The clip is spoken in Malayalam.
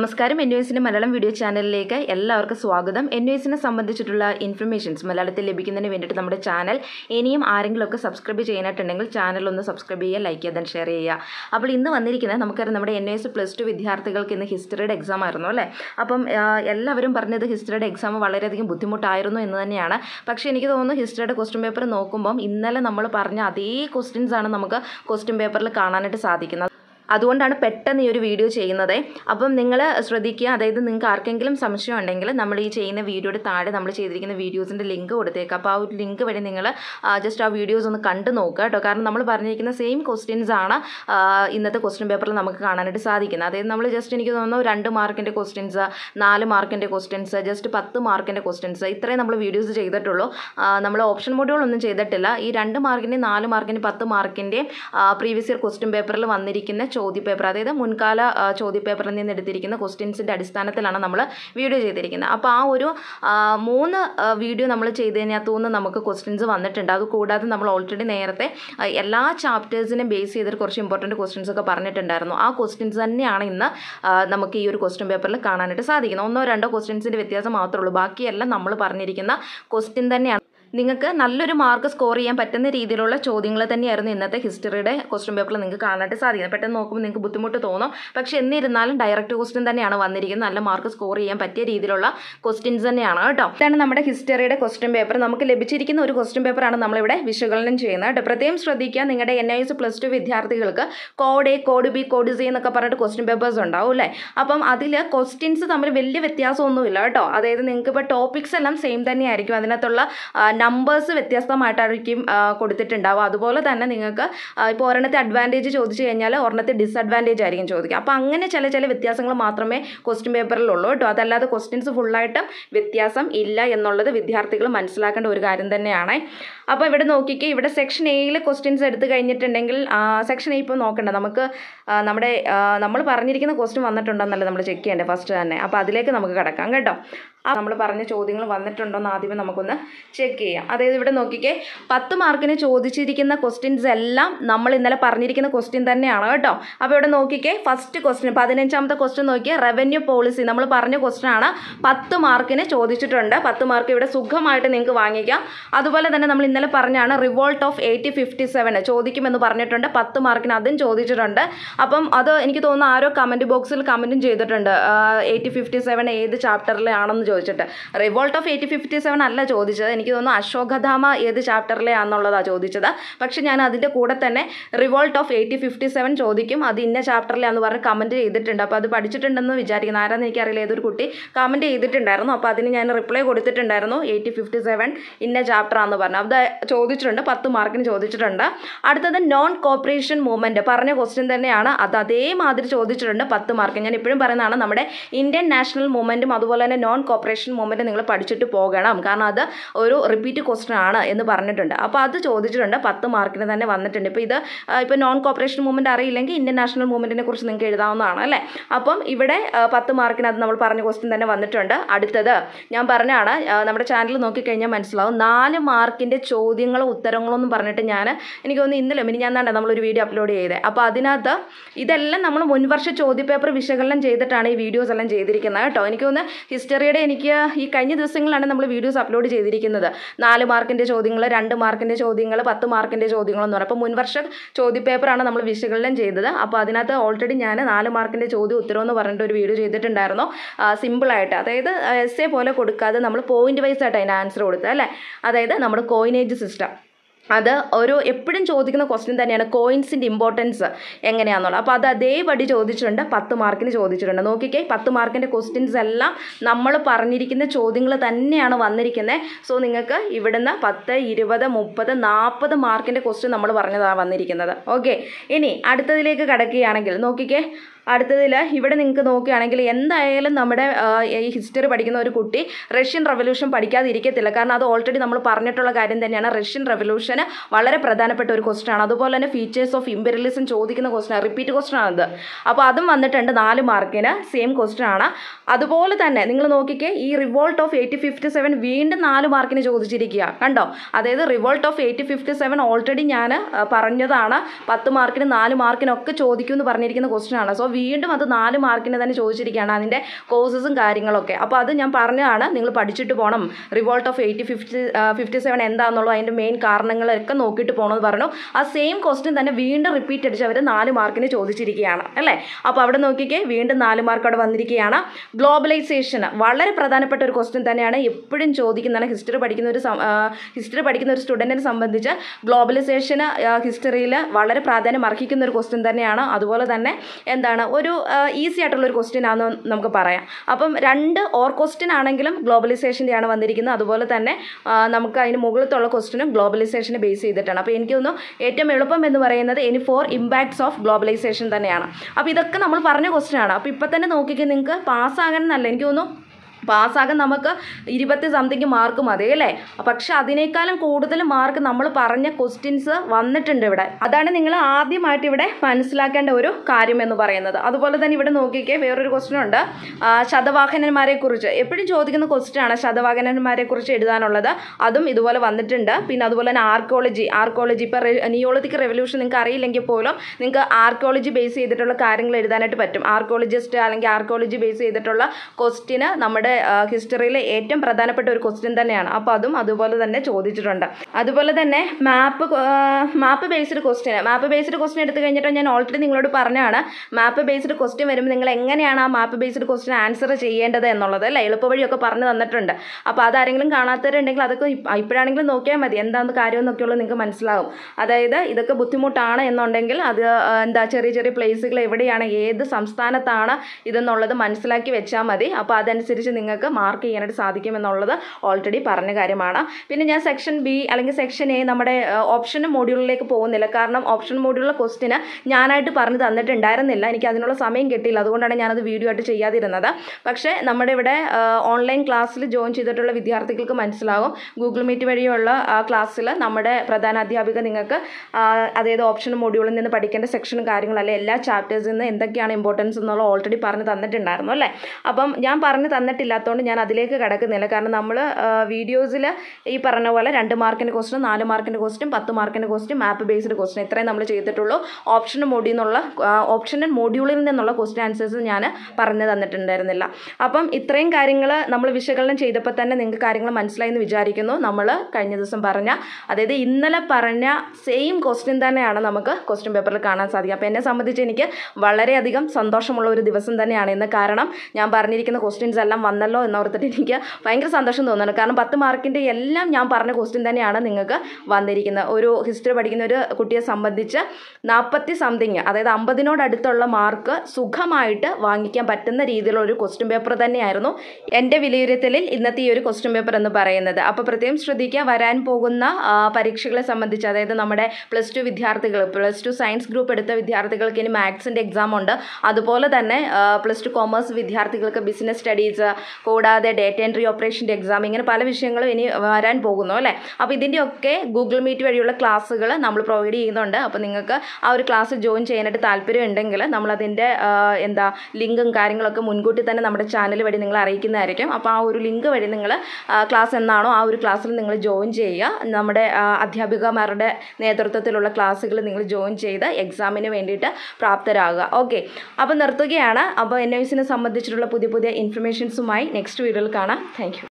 നമസ്കാരം എൻ എസിൻ്റെ മലയാളം വീഡിയോ ചാനലിലേക്ക് എല്ലാവർക്കും സ്വാഗതം എൻ എസിനെ സംബന്ധിച്ചിട്ടുള്ള ഇൻഫർമേഷൻസ് മലയാളത്തിൽ ലഭിക്കുന്നതിന് വേണ്ടിയിട്ട് നമ്മുടെ ചാനൽ ഇനിയും ആരെങ്കിലുമൊക്കെ സബ്സ്ക്രൈബ് ചെയ്യാനായിട്ടുണ്ടെങ്കിൽ ചാനൽ ഒന്ന് സബ്സ്ക്രൈബ് ചെയ്യുക ലൈക്ക് ചെയ്യുക ഷെയർ ചെയ്യുക അപ്പോൾ ഇന്ന് വന്നിരിക്കുന്നത് നമുക്കറിയാം നമ്മുടെ എൻ എസ് പ്ലസ് ടു വിദ്യാർത്ഥികൾക്ക് ഇന്ന് ഹിസ്റ്ററിയുടെ എക്സാം ആയിരുന്നു അല്ലേ അപ്പം ആ, എല്ലാവരും പറഞ്ഞത് ഹിസ്റ്ററിയുടെ എക്സാം വളരെയധികം ബുദ്ധിമുട്ടായിരുന്നു എന്ന് തന്നെയാണ് പക്ഷേ എനിക്ക് തോന്നുന്നു ഹിസ്റ്ററിയുടെ ക്വസ്റ്റ്യൻ പേപ്പർ നോക്കുമ്പം ഇന്നലെ നമ്മൾ പറഞ്ഞ അതേ ക്വസ്റ്റ്യൻസ് ആണ് നമുക്ക് ക്വസ്റ്റ്യൻ പേപ്പറിൽ കാണാനായിട്ട് സാധിക്കുന്നത് അതുകൊണ്ടാണ് പെട്ടെന്ന് ഈ ഒരു വീഡിയോ ചെയ്യുന്നത് അപ്പം നിങ്ങൾ ശ്രദ്ധിക്കുക അതായത് നിങ്ങൾക്ക് ആർക്കെങ്കിലും സംശയം ഉണ്ടെങ്കിൽ നമ്മൾ ഈ ചെയ്യുന്ന വീഡിയോയുടെ താഴെ നമ്മൾ ചെയ്തിരിക്കുന്ന വീഡിയോസിൻ്റെ ലിങ്ക് കൊടുത്തേക്കാം അപ്പോൾ ആ ഒരു ലിങ്ക് വഴി നിങ്ങൾ ജസ്റ്റ് ആ വീഡിയോസ് ഒന്ന് കണ്ടു നോക്കുക കേട്ടോ കാരണം നമ്മൾ പറഞ്ഞിരിക്കുന്ന സെയിം ക്വസ്റ്റ്യൻസ് ആണ് ആ, ഇന്നത്തെ ക്വസ്റ്റ്യൻ പേപ്പറിൽ നമുക്ക് കാണാനായിട്ട് സാധിക്കുന്നത് അതായത് നമ്മൾ ജസ്റ്റ് എനിക്ക് തോന്നുന്നു രണ്ട് മാർക്കിൻ്റെ ക്വസ്റ്റ്യൻസ് നാല് മാർക്കിൻ്റെ ക്വസ്റ്റ്യൻസ് ജസ്റ്റ് പത്ത് മാർക്കിൻ്റെ ക്വസ്റ്റ്യൻസ് ഇത്രയും നമ്മൾ വീഡിയോസ് ചെയ്തിട്ടുള്ളൂ നമ്മൾ ഓപ്ഷൻ മൊഡ്യൂൾ ഒന്നും ചെയ്തിട്ടില്ല ഈ രണ്ട് മാർക്കിൻ്റെ നാല് മാർക്കിൻ്റെ പത്ത് മാർക്കിൻ്റെ പ്രീവിയസ് ഇയർ ക്വസ്റ്റ്യൻ പേപ്പറിൽ വന്നിരിക്കുന്ന ചോദ്യപേപ്പർ അതായത് മുൻകാല ആ, ചോദ്യപേപ്പറിൽ നിന്ന് എടുത്തിരിക്കുന്ന ക്വസ്റ്റ്യൻസിൻ്റെ അടിസ്ഥാനത്തിലാണ് നമ്മൾ വീഡിയോ ചെയ്തിരിക്കുന്നത് അപ്പോൾ ആ ഒരു ആ, മൂന്ന് ആ, വീഡിയോ നമ്മൾ ചെയ്തതിനകത്തു നിന്ന് നമുക്ക് ക്വസ്റ്റ്യൻസ് വന്നിട്ടുണ്ട് അത് കൂടാതെ നമ്മൾ ഓൾറെഡി നേരത്തെ ആ, എല്ലാ ചാപ്റ്റേഴ്സിനെ ബേസ് ചെയ്തിട്ട് കുറച്ച് ഇമ്പോർട്ടൻറ്റ് ക്വസ്റ്റ്യൻസ് ഒക്കെ പറഞ്ഞിട്ടുണ്ടായിരുന്നു ആ ക്വസ്റ്റ്യൻസ് തന്നെയാണ് ഇന്ന് ആ, നമുക്ക് ഈ ഒരു ക്വസ്റ്റ്യൻ പേപ്പറിൽ കാണാനായിട്ട് സാധിക്കുന്നത് ഒന്നോ രണ്ടോ ക്വസ്റ്റ്യൻസിൻ്റെ വ്യത്യാസം മാത്രമേ ഉള്ളൂ ബാക്കിയെല്ലാം നമ്മൾ പറഞ്ഞിരിക്കുന്ന ക്വസ്റ്റ്യൻ തന്നെയാണ് നിങ്ങൾക്ക് നല്ലൊരു മാർക്ക് സ്കോർ ചെയ്യാൻ പറ്റുന്ന രീതിയിലുള്ള ചോദ്യങ്ങൾ തന്നെയായിരുന്നു ഇന്നത്തെ ഹിസ്റ്ററിയുടെ ക്വസ്റ്റ്യൻ പേപ്പറിൽ നിങ്ങൾക്ക് കാണാനായിട്ട് സാധിക്കുന്നത് പെട്ടെന്ന് നോക്കുമ്പോൾ നിങ്ങൾക്ക് ബുദ്ധിമുട്ട് തോന്നും പക്ഷേ എന്നിരുന്നാലും ഡയറക്റ്റ് ക്വസ്റ്റ്യൻ തന്നെയാണ് വന്നിരിക്കുന്നത് നല്ല മാർക്ക് സ്കോർ ചെയ്യാൻ പറ്റിയ രീതിയിലുള്ള ക്വസ്റ്റ്യൻസ് തന്നെയാണ് കേട്ടോ ഇതാണ് നമ്മുടെ ഹിസ്റ്ററിയുടെ ക്വസ്റ്റ്യൻ പേപ്പർ നമുക്ക് ലഭിച്ചിരിക്കുന്ന ഒരു ക്വസ്റ്റ്യൻ പേപ്പറാണ് നമ്മളിവിടെ വിശകലനം ചെയ്യുന്നത് കേട്ടോ പ്രത്യേകം ശ്രദ്ധിക്കുക നിങ്ങളുടെ N I S plus two വിദ്യാർത്ഥികൾക്ക് code A code B code C എന്നൊക്കെ പറഞ്ഞിട്ട് ക്വസ്റ്റ്യൻ പേപ്പേഴ്സ് ഉണ്ടാവും അല്ലേ അപ്പം അതിൽ ക്വസ്റ്റ്യൻസ് തമ്മിൽ വലിയ വ്യത്യാസമൊന്നുമില്ല കേട്ടോ അതായത് നിങ്ങൾക്ക് ഇപ്പോൾ ടോപ്പിക്സ് എല്ലാം സെയിം തന്നെയായിരിക്കും അതിനകത്തുള്ള നമ്പേഴ്സ് വ്യത്യസ്തമായിട്ടായിരിക്കും ആ, കൊടുത്തിട്ടുണ്ടാവുക അതുപോലെ തന്നെ നിങ്ങൾക്ക് ഇപ്പോൾ ഒരെണ്ണത്തെ അഡ്വാൻറ്റേജ് ചോദിച്ചു കഴിഞ്ഞാൽ ഒരെണ്ണത്തെ ഡിസഡ്വാൻറ്റേജ് ആയിരിക്കും ചോദിക്കുക അപ്പോൾ അങ്ങനെ ചില ചില വ്യത്യാസങ്ങൾ മാത്രമേ ക്വസ്റ്റ്യൻ പേപ്പറിലുള്ളൂ കേട്ടോ അതല്ലാതെ ക്വസ്റ്റ്യൻസ് ഫുള്ളായിട്ടും വ്യത്യാസം ഇല്ല എന്നുള്ളത് വിദ്യാർത്ഥികൾ മനസ്സിലാക്കേണ്ട ഒരു കാര്യം തന്നെയാണ് അപ്പോൾ ഇവിടെ നോക്കിക്കേ ഇവിടെ സെക്ഷൻ എയിൽ ക്വസ്റ്റ്യൻസ് എടുത്തു കഴിഞ്ഞിട്ടുണ്ടെങ്കിൽ സെക്ഷൻ എ ഇപ്പോൾ നോക്കണ്ട നമുക്ക് ആ, നമ്മുടെ നമ്മൾ പറഞ്ഞിരിക്കുന്ന ക്വസ്റ്റ്യൻ വന്നിട്ടുണ്ടെന്നല്ലേ നമ്മൾ ചെക്ക് ചെയ്യേണ്ടത് ഫസ്റ്റ് തന്നെ അപ്പോൾ അതിലേക്ക് നമുക്ക് കിടക്കാം കേട്ടോ ആ നമ്മൾ പറഞ്ഞ ചോദ്യങ്ങൾ വന്നിട്ടുണ്ടോ എന്ന് ആദ്യമേ നമുക്കൊന്ന് ചെക്ക് ചെയ്യാം അതായത് ഇവിടെ നോക്കിക്കേ പത്ത് മാർക്കിന് ചോദിച്ചിരിക്കുന്ന ക്വസ്റ്റ്യൻസ് എല്ലാം നമ്മൾ ഇന്നലെ പറഞ്ഞിരിക്കുന്ന ക്വസ്റ്റ്യൻ തന്നെയാണ് കേട്ടോ അപ്പോൾ ഇവിടെ നോക്കിക്കേ ഫസ്റ്റ് ക്വസ്റ്റ്യൻ പതിനഞ്ചാമത്തെ ക്വസ്റ്റ്യൻ നോക്കിയാൽ റവന്യൂ പോളിസി നമ്മൾ പറഞ്ഞ ക്വസ്റ്റ്യൻ ആണ് പത്ത് മാർക്കിന് ചോദിച്ചിട്ടുണ്ട് പത്ത് മാർക്ക് ഇവിടെ സുഖമായിട്ട് നിങ്ങൾക്ക് വാങ്ങിക്കാം അതുപോലെ തന്നെ നമ്മൾ ഇന്നലെ പറഞ്ഞാണ് revolt of eighty fifty seven ചോദിക്കുമെന്ന് പറഞ്ഞിട്ടുണ്ട് പത്ത് മാർക്കിന് അതും ചോദിച്ചിട്ടുണ്ട് അപ്പം അത് എനിക്ക് തോന്നുന്നു ആരോ കമൻറ്റ് ബോക്സിൽ കമൻറ്റും ചെയ്തിട്ടുണ്ട് എയ്റ്റി ഫിഫ്റ്റി സെവൻ ഏത് ചാപ്റ്ററിലാണെന്ന് ചോദിച്ചിട്ട് revolt of eighty fifty seven അല്ല ചോദിച്ചത് എനിക്ക് തോന്നുന്നു അശോകധാമ ഏത് ചാപ്റ്ററിലെ ആണെന്നുള്ളതാണ് ചോദിച്ചത് പക്ഷെ ഞാൻ അതിൻ്റെ കൂടെ തന്നെ revolt of eighty fifty seven ചോദിക്കും അത് ഇന്ന ചാപ്റ്ററിലാന്ന് പറഞ്ഞ് കമൻറ്റ് ചെയ്തിട്ടുണ്ട് അപ്പോൾ അത് പഠിച്ചിട്ടുണ്ടെന്ന് വിചാരിക്കുന്നു ആരാന്ന് എനിക്കറിയില്ല ഏതൊരു കുട്ടി കമൻറ്റ് ചെയ്തിട്ടുണ്ടായിരുന്നു അപ്പോൾ അതിന് ഞാൻ റിപ്ലൈ കൊടുത്തിട്ടുണ്ടായിരുന്നു എയ്റ്റി ഫിഫ്റ്റി സെവൻ ഇന്ന ചാപ്റ്റർ ആണെന്ന് പറഞ്ഞു അത് ചോദിച്ചിട്ടുണ്ട് പത്ത് മാർക്കിന് ചോദിച്ചിട്ടുണ്ട് അടുത്തത് നോൺ കോപ്പറേഷൻ മൂവ്മെൻറ്റ് പറഞ്ഞ ക്വസ്റ്റ്യൻ തന്നെയാണ് അത് അതേമാതിരി ചോദിച്ചിട്ടുണ്ട് പത്ത് മാർക്ക് ഞാൻ ഇപ്പോഴും പറയുന്നതാണ് നമ്മുടെ ഇന്ത്യൻ നാഷണൽ മൂവ്മെൻറ്റും അതുപോലെ തന്നെ നോൺ കോപ്പറേഷൻ മൂവ്മെൻറ്റ് നിങ്ങൾ പഠിച്ചിട്ട് പോകണം കാരണം അത് ഒരു റിപ്പീറ്റ് ക്വസ്റ്റ്യൻ ആണ് എന്ന് പറഞ്ഞിട്ടുണ്ട് അപ്പോൾ അത് ചോദിച്ചിട്ടുണ്ട് പത്ത് മാർക്കിന് തന്നെ വന്നിട്ടുണ്ട് ഇപ്പോൾ ഇത് ആ, ഇപ്പോൾ നോൺ കോപ്പറേഷൻ മൂവ്മെൻറ്റ് അറിയില്ലെങ്കിൽ ഇന്ത്യൻ നാഷണൽ മൂവ്മെൻറ്റിനെ കുറിച്ച് നിങ്ങൾക്ക് എഴുതാവുന്നതാണ് അല്ലേ അപ്പം ഇവിടെ ആ, പത്ത് മാർക്കിന് അത് നമ്മൾ പറഞ്ഞ ക്വസ്റ്റ്യൻ തന്നെ വന്നിട്ടുണ്ട് അടുത്തത് ഞാൻ പറഞ്ഞാണ് ആ, നമ്മുടെ ചാനൽ നോക്കിക്കഴിഞ്ഞാൽ മനസ്സിലാവും നാല് മാർക്കിൻ്റെ ചോദ്യങ്ങളോ ഉത്തരങ്ങളോ എന്ന് പറഞ്ഞിട്ട് ഞാൻ എനിക്ക് തോന്നുന്നു ഇന്നലെ മിനി ഞാൻ തന്നെ നമ്മളൊരു വീഡിയോ അപ്ലോഡ് ചെയ്തത് അപ്പോൾ അതിനകത്ത് ഇതെല്ലാം നമ്മൾ മുൻവർഷ ചോദ്യപേപ്പർ വിശകലനം ചെയ്തിട്ടാണ് ഈ വീഡിയോസ് എല്ലാം ചെയ്തിരിക്കുന്നത് കേട്ടോ എനിക്ക് തോന്നുന്നു ഹിസ്റ്ററിയുടെ എനിക്ക് ഈ കഴിഞ്ഞ ദിവസങ്ങളിലാണ് നമ്മൾ വീഡിയോസ് അപ്ലോഡ് ചെയ്തിരിക്കുന്നത് നാല് മാർക്കിൻ്റെ ചോദ്യങ്ങൾ രണ്ട് മാർക്കിൻ്റെ ചോദ്യങ്ങൾ പത്ത് മാർക്കിൻ്റെ ചോദ്യങ്ങൾ എന്ന് പറയും അപ്പോൾ മുൻവർഷ ചോദ്യപേപ്പറാണ് നമ്മൾ വിശകലനം ചെയ്തത് അപ്പോൾ അതിനകത്ത് ഓൾറെഡി ഞാൻ നാല് മാർക്കിൻ്റെ ചോദ്യം ഉത്തരം എന്ന് പറഞ്ഞിട്ട് ഒരു വീഡിയോ ചെയ്തിട്ടുണ്ടായിരുന്നു സിമ്പിളായിട്ട് അതായത് എസ് എ പോലെ കൊടുക്കാതെ നമ്മൾ പോയിന്റ് വൈസ് ആയിട്ട് അതിൻ്റെ ആൻസർ കൊടുത്തത് അല്ലേ അതായത് നമ്മുടെ കോയിനേജ് സിസ്റ്റം അത് ഒരു എപ്പോഴും ചോദിക്കുന്ന ക്വസ്റ്റ്യൻ തന്നെയാണ് കോയിൻസിൻ്റെ ഇമ്പോർട്ടൻസ് എങ്ങനെയാണെന്നുള്ളത് അപ്പോൾ അത് അതേപടി ചോദിച്ചിട്ടുണ്ട് പത്ത് മാർക്കിന് ചോദിച്ചിട്ടുണ്ട് നോക്കിക്കേ പത്ത് മാർക്കിൻ്റെ ക്വസ്റ്റ്യൻസ് എല്ലാം നമ്മൾ പറഞ്ഞിരിക്കുന്ന ചോദ്യങ്ങൾ തന്നെയാണ് വന്നിരിക്കുന്നത് സോ നിങ്ങൾക്ക് ഇവിടുന്ന് പത്ത് ഇരുപത് മുപ്പത് നാൽപ്പത് മാർക്കിൻ്റെ ക്വസ്റ്റ്യൻ നമ്മൾ പറഞ്ഞതാണ് വന്നിരിക്കുന്നത് ഓക്കെ ഇനി അടുത്തതിലേക്ക് കടക്കുകയാണെങ്കിൽ നോക്കിക്കേ അടുത്തതിൽ ഇവിടെ നിങ്ങൾക്ക് നോക്കുകയാണെങ്കിൽ എന്തായാലും നമ്മുടെ ആ, ഈ ഹിസ്റ്ററി പഠിക്കുന്ന ഒരു കുട്ടി റഷ്യൻ റവല്യൂഷൻ പഠിക്കാതിരിക്കത്തില്ല കാരണം അത് ഓൾറെഡി നമ്മൾ പറഞ്ഞിട്ടുള്ള കാര്യം തന്നെയാണ് റഷ്യൻ റവല്യൂഷന് വളരെ പ്രധാനപ്പെട്ട ഒരു ക്വസ്റ്റൻ ആണ് അതുപോലെ തന്നെ ഫീച്ചേഴ്സ് ഓഫ് ഇമ്പീരിയലിസം ചോദിക്കുന്ന ക്വസ്റ്റൻ ആണ് റിപ്പീറ്റ് ക്വസ്റ്റൻ ആണത് അപ്പോൾ അതും വന്നിട്ടുണ്ട് നാല് മാർക്കിന് സെയിം ക്വസ്റ്റൻ ആണ് അതുപോലെ തന്നെ നിങ്ങൾ നോക്കിക്കേ ഈ revolt of eighty fifty seven വീണ്ടും നാല് മാർക്കിന് ചോദിച്ചിരിക്കുക കണ്ടോ അതായത് revolt of eighty fifty seven already ഞാൻ പറഞ്ഞതാണ് പത്ത് മാർക്കിന് നാല് മാർക്കിനൊക്കെ ചോദിക്കും എന്ന് പറഞ്ഞിരിക്കുന്ന ക്വസ്റ്റൻ ആണ് സോ വീണ്ടും അത് നാല് മാർക്കിന് തന്നെ ചോദിച്ചിരിക്കുകയാണ് അതിൻ്റെ കോഴ്സസും കാര്യങ്ങളൊക്കെ അപ്പോൾ അത് ഞാൻ പറഞ്ഞതാണ് നിങ്ങൾ പഠിച്ചിട്ട് പോകണം revolt of eighty fifty fifty seven എന്താണെന്നുള്ളത് അതിൻ്റെ മെയിൻ കാരണങ്ങളൊക്കെ നോക്കിയിട്ട് പോകണമെന്ന് പറഞ്ഞു ആ സെയിം ക്വസ്റ്റ്യൻ തന്നെ വീണ്ടും റിപ്പീറ്റ് അടിച്ച് അവർ നാല് മാർക്കിന് ചോദിച്ചിരിക്കുകയാണ് അല്ലേ അപ്പോൾ അവിടെ നോക്കിക്കേ വീണ്ടും നാല് മാർക്ക് അവിടെ വന്നിരിക്കുകയാണ് ഗ്ലോബലൈസേഷൻ വളരെ പ്രധാനപ്പെട്ട ഒരു ക്വസ്റ്റ്യൻ തന്നെയാണ് എപ്പോഴും ചോദിക്കുന്നതാണ് ഹിസ്റ്ററി പഠിക്കുന്ന ഒരു ഹിസ്റ്ററി പഠിക്കുന്ന ഒരു സ്റ്റുഡൻറ്റിനെ സംബന്ധിച്ച് ഗ്ലോബലൈസേഷന് ഹിസ്റ്ററിയിൽ വളരെ പ്രാധാന്യം അർഹിക്കുന്ന ഒരു ക്വസ്റ്റ്യൻ തന്നെയാണ് അതുപോലെ തന്നെ എന്താണ് ഒരു ഈസി ആയിട്ടുള്ള ഒരു ക്വസ്റ്റ്യൻ ആണെന്ന് നമുക്ക് പറയാം അപ്പം രണ്ട് ഓർ ക്വസ്റ്റ്യൻ ആണെങ്കിലും ഗ്ലോബലൈസേഷൻ്റെയാണ് വന്നിരിക്കുന്നത് അതുപോലെ തന്നെ ആ, നമുക്ക് അതിന് മുകളിലത്തുള്ള ക്വസ്റ്റ്യനും ഗ്ലോബലൈസേഷനെ ബേസ് ചെയ്തിട്ടാണ് അപ്പോൾ എനിക്ക് തോന്നുന്നു ഏറ്റവും എളുപ്പം എന്ന് പറയുന്നത് ഇനി ഫോർ ഇമ്പാക്ട്സ് ഓഫ് ഗ്ലോബലൈസേഷൻ തന്നെയാണ് അപ്പോൾ ഇതൊക്കെ നമ്മൾ പറഞ്ഞ ക്വസ്റ്റ്യൻ ആണ് അപ്പോൾ ഇപ്പം തന്നെ നോക്കിക്കേ നിങ്ങൾക്ക് പാസ്സാകാൻ എന്നല്ല എനിക്ക് തോന്നുന്നു പാസ്സാകാൻ നമുക്ക് ഇരുപത്തി സംതിങ് മാർക്ക് മതി അല്ലേ പക്ഷെ അതിനേക്കാളും കൂടുതൽ മാർക്ക് നമ്മൾ പറഞ്ഞ ക്വസ്റ്റ്യൻസ് വന്നിട്ടുണ്ട് ഇവിടെ അതാണ് നിങ്ങൾ ആദ്യമായിട്ട് ഇവിടെ മനസ്സിലാക്കേണ്ട ഒരു കാര്യം എന്ന് പറയുന്നത് അതുപോലെ തന്നെ ഇവിടെ നോക്കിക്കേ വേറൊരു ക്വസ്റ്റ്യൻ ഉണ്ട് ആ, ശതവാഹനന്മാരെ കുറിച്ച് എപ്പോഴും ചോദിക്കുന്ന ക്വസ്റ്റ്യൻ ആണ് ശതവാഹനന്മാരെ കുറിച്ച് എഴുതാനുള്ളത് അതും ഇതുപോലെ വന്നിട്ടുണ്ട് പിന്നെ അതുപോലെ തന്നെ ആർക്കോളജി ആർക്കോളജി ഇപ്പോൾ നിയോളജിക്കൽ റെവല്യൂഷൻ നിങ്ങൾക്ക് അറിയില്ലെങ്കിൽ പോലും നിങ്ങൾക്ക് ആർക്കോളജി ബേസ് ചെയ്തിട്ടുള്ള കാര്യങ്ങൾ എഴുതാനായിട്ട് പറ്റും ആർക്കോളജിസ്റ്റ് അല്ലെങ്കിൽ ആർക്കോളജി ബേസ് ചെയ്തിട്ടുള്ള ക്വസ്റ്റ്യന് നമ്മുടെ ഹിസ്റ്ററിയിലെ ഏറ്റവും പ്രധാനപ്പെട്ട ഒരു ക്വസ്റ്റ്യൻ തന്നെയാണ് അപ്പോൾ അതും അതുപോലെ തന്നെ ചോദിച്ചിട്ടുണ്ട് അതുപോലെ തന്നെ map map based question map based question എടുത്തു കഴിഞ്ഞിട്ട് ഞാൻ ഓൾറെഡി നിങ്ങളോട് പറഞ്ഞാണ് മാപ്പ് ബേസ്ഡ് ക്വസ്റ്റ്യൻ വരുമ്പോൾ നിങ്ങൾ എങ്ങനെയാണ് ആ മാപ്പ് ബേസ്ഡ് ക്വസ്റ്റ്യൻ ആൻസർ ചെയ്യേണ്ടത് എന്നുള്ളത് അല്ലേ എളുപ്പവഴിയൊക്കെ പറഞ്ഞു തന്നിട്ടുണ്ട് അപ്പോൾ അതാരെങ്കിലും കാണാത്തവരുണ്ടെങ്കിൽ അതൊക്കെ ഇപ്പ- ഇപ്പോഴാണെങ്കിലും നോക്കിയാൽ മതി എന്താണെന്ന് കാര്യം എന്നൊക്കെയുള്ളത് നിങ്ങൾക്ക് മനസ്സിലാവും അതായത് ഇതൊക്കെ ബുദ്ധിമുട്ടാണ് എന്നുണ്ടെങ്കിൽ അത് ആ, എന്താ ചെറിയ ചെറിയ പ്ലേസുകൾ എവിടെയാണ് ഏത് സംസ്ഥാനത്താണ് ഇതെന്നുള്ളത് മനസ്സിലാക്കി വെച്ചാൽ മതി അപ്പോൾ അതനുസരിച്ച് നിങ്ങൾക്ക് മാർക്ക് ചെയ്യാനായിട്ട് സാധിക്കുമെന്നുള്ളത് ഓൾറെഡി പറഞ്ഞ കാര്യമാണ് പിന്നെ ഞാൻ സെക്ഷൻ ബി അല്ലെങ്കിൽ സെക്ഷൻ എ നമ്മുടെ ഓപ്ഷൻ മോഡ്യൂളിലേക്ക് പോകുന്നില്ല കാരണം ഓപ്ഷൻ മോഡ്യൂളിലെ ക്വസ്റ്റിന് ഞാനായിട്ട് പറഞ്ഞു തന്നിട്ടുണ്ടായിരുന്നില്ല എനിക്ക് അതിനുള്ള സമയം കിട്ടിയില്ല അതുകൊണ്ടാണ് ഞാനത് വീഡിയോ ആയിട്ട് ചെയ്യാതിരുന്നത് പക്ഷേ നമ്മുടെ ഇവിടെ ഓൺലൈൻ ക്ലാസ്സിൽ ജോയിൻ ചെയ്തിട്ടുള്ള വിദ്യാർത്ഥികൾക്ക് മനസ്സിലാവും ഗൂഗിൾ മീറ്റ് വഴിയുള്ള ആ ക്ലാസ്സിൽ നമ്മുടെ പ്രധാന അധ്യാപിക നിങ്ങൾക്ക് ആ, അതായത് ഓപ്ഷൻ മോഡ്യൂളിൽ നിന്ന് പഠിക്കേണ്ട സെക്ഷനും കാര്യങ്ങളും അല്ലെ എല്ലാ ചാപ്റ്റേഴ്സിൽ നിന്ന് എന്തൊക്കെയാണ് ഇമ്പോർട്ടൻസ് എന്നുള്ള ഓൾറെഡി പറഞ്ഞു തന്നിട്ടുണ്ടായിരുന്നു അല്ലേ അപ്പം ഞാൻ പറഞ്ഞു തന്നിട്ടില്ലാത്തതുകൊണ്ട് ഞാൻ അതിലേക്ക് കിടക്കുന്നില്ല കാരണം നമ്മൾ വീഡിയോസിൽ ഈ പറഞ്ഞ പോലെ രണ്ട് മാർക്കിൻ്റെ ക്വസ്റ്റും നാല് മാർക്കിൻ്റെ ക്വസ്റ്റും പത്ത് മാർക്കിൻ്റെ ക്വസ്റ്റും മാപ്പ് ബേസ്ഡ് ക്വസ്റ്റ്യൻ ഇത്രയും നമ്മൾ ചെയ്തിട്ടുള്ളൂ ഓപ്ഷൻ മോഡിൽ നിന്നുള്ള ഓപ്ഷൻ മോഡ്യൂളിൽ നിന്നുള്ള ക്വസ്റ്റ്യൻ ആൻസേഴ്സ് ഞാൻ പറഞ്ഞു തന്നിട്ടുണ്ടായിരുന്നില്ല അപ്പം ഇത്രയും കാര്യങ്ങൾ നമ്മൾ വിശകലനം ചെയ്തപ്പോൾ തന്നെ നിങ്ങൾക്ക് കാര്യങ്ങൾ മനസ്സിലായി എന്ന് വിചാരിക്കുന്നു നമ്മൾ കഴിഞ്ഞ ദിവസം പറഞ്ഞ അതായത് ഇന്നലെ പറഞ്ഞ സെയിം ക്വസ്റ്റ്യൻ തന്നെയാണ് നമുക്ക് ക്വസ്റ്റ്യൻ പേപ്പറിൽ കാണാൻ സാധിക്കുക അപ്പോൾ എന്നെ സംബന്ധിച്ച് എനിക്ക് വളരെയധികം സന്തോഷമുള്ള ഒരു ദിവസം തന്നെയാണ് ഇന്ന് കാരണം ഞാൻ പറഞ്ഞിരിക്കുന്ന ക്വസ്റ്റ്യൻസ് എല്ലാം വന്നല്ലോ എന്നോർത്തിട്ട് എനിക്ക് ഭയങ്കര സന്തോഷം തോന്നുന്നുണ്ട് കാരണം പത്ത് മാർക്കിൻ്റെ എല്ലാം ഞാൻ പറഞ്ഞ ക്വസ്റ്റ്യൻ തന്നെയാണ് നിങ്ങൾക്ക് വന്നിരിക്കുന്നത് ഒരു ഹിസ്റ്ററി പഠിക്കുന്ന ഒരു കുട്ടിയെ സംബന്ധിച്ച് നാൽപ്പത്തി സംതിങ് അതായത് അമ്പതിനോടടുത്തുള്ള മാർക്ക് സുഖമായിട്ട് വാങ്ങിക്കാൻ പറ്റുന്ന രീതിയിലുള്ള ഒരു ക്വസ്റ്റ്യൻ പേപ്പർ തന്നെയായിരുന്നു എൻ്റെ വിലയിരുത്തലിൽ ഇന്നത്തെ ഈ ഒരു ക്വസ്റ്റ്യൻ പേപ്പർ എന്ന് പറയുന്നത് അപ്പോൾ പ്രത്യേകം ശ്രദ്ധിക്കുക വരാൻ പോകുന്ന ആ, പരീക്ഷകളെ സംബന്ധിച്ച് അതായത് നമ്മുടെ പ്ലസ് ടു വിദ്യാർത്ഥികൾ പ്ലസ് ടു സയൻസ് ഗ്രൂപ്പ് എടുത്ത വിദ്യാർത്ഥികൾക്ക് ഇനി മാത്സിൻ്റെ എക്സാം ഉണ്ട് അതുപോലെ തന്നെ പ്ലസ് ടു കോമേഴ്സ് വിദ്യാർത്ഥികൾക്ക് ബിസിനസ് സ്റ്റഡീസ് കൂടാതെ ഡേറ്റ എൻട്രി ഓപ്പറേഷൻ്റെ എക്സാം ഇങ്ങനെ പല വിഷയങ്ങളും ഇനി വരാൻ പോകുന്നു അല്ലേ അപ്പോൾ ഇതിൻ്റെയൊക്കെ ഗൂഗിൾ മീറ്റ് വഴിയുള്ള ക്ലാസ്സുകൾ നമ്മൾ പ്രൊവൈഡ് ചെയ്യുന്നുണ്ട് അപ്പോൾ നിങ്ങൾക്ക് ആ ഒരു ക്ലാസ് ജോയിൻ ചെയ്യാനായിട്ട് താല്പര്യം ഉണ്ടെങ്കിൽ നമ്മളതിൻ്റെ ആ, എന്താ ലിങ്കും കാര്യങ്ങളൊക്കെ മുൻകൂട്ടി തന്നെ നമ്മുടെ ചാനൽ വഴി നിങ്ങൾ അറിയിക്കുന്നതായിരിക്കും അപ്പോൾ ആ ഒരു ലിങ്ക് വഴി നിങ്ങൾ ക്ലാസ് എന്നാണോ ആ ഒരു ക്ലാസ്സിൽ നിങ്ങൾ ജോയിൻ ചെയ്യുക നമ്മുടെ ആ, അധ്യാപികമാരുടെ നേതൃത്വത്തിലുള്ള ക്ലാസ്സുകൾ നിങ്ങൾ ജോയിൻ ചെയ്ത് എക്സാമിന് വേണ്ടിയിട്ട് പ്രാപ്തരാകുക ഓക്കെ അപ്പോൾ നിർത്തുകയാണ് അപ്പോൾ എൻ ഐസിനെ സംബന്ധിച്ചിട്ടുള്ള പുതിയ പുതിയ ഇൻഫർമേഷൻസുമായി നെക്സ്റ്റ് വീഡിയോയിൽ കാണാം താങ്ക്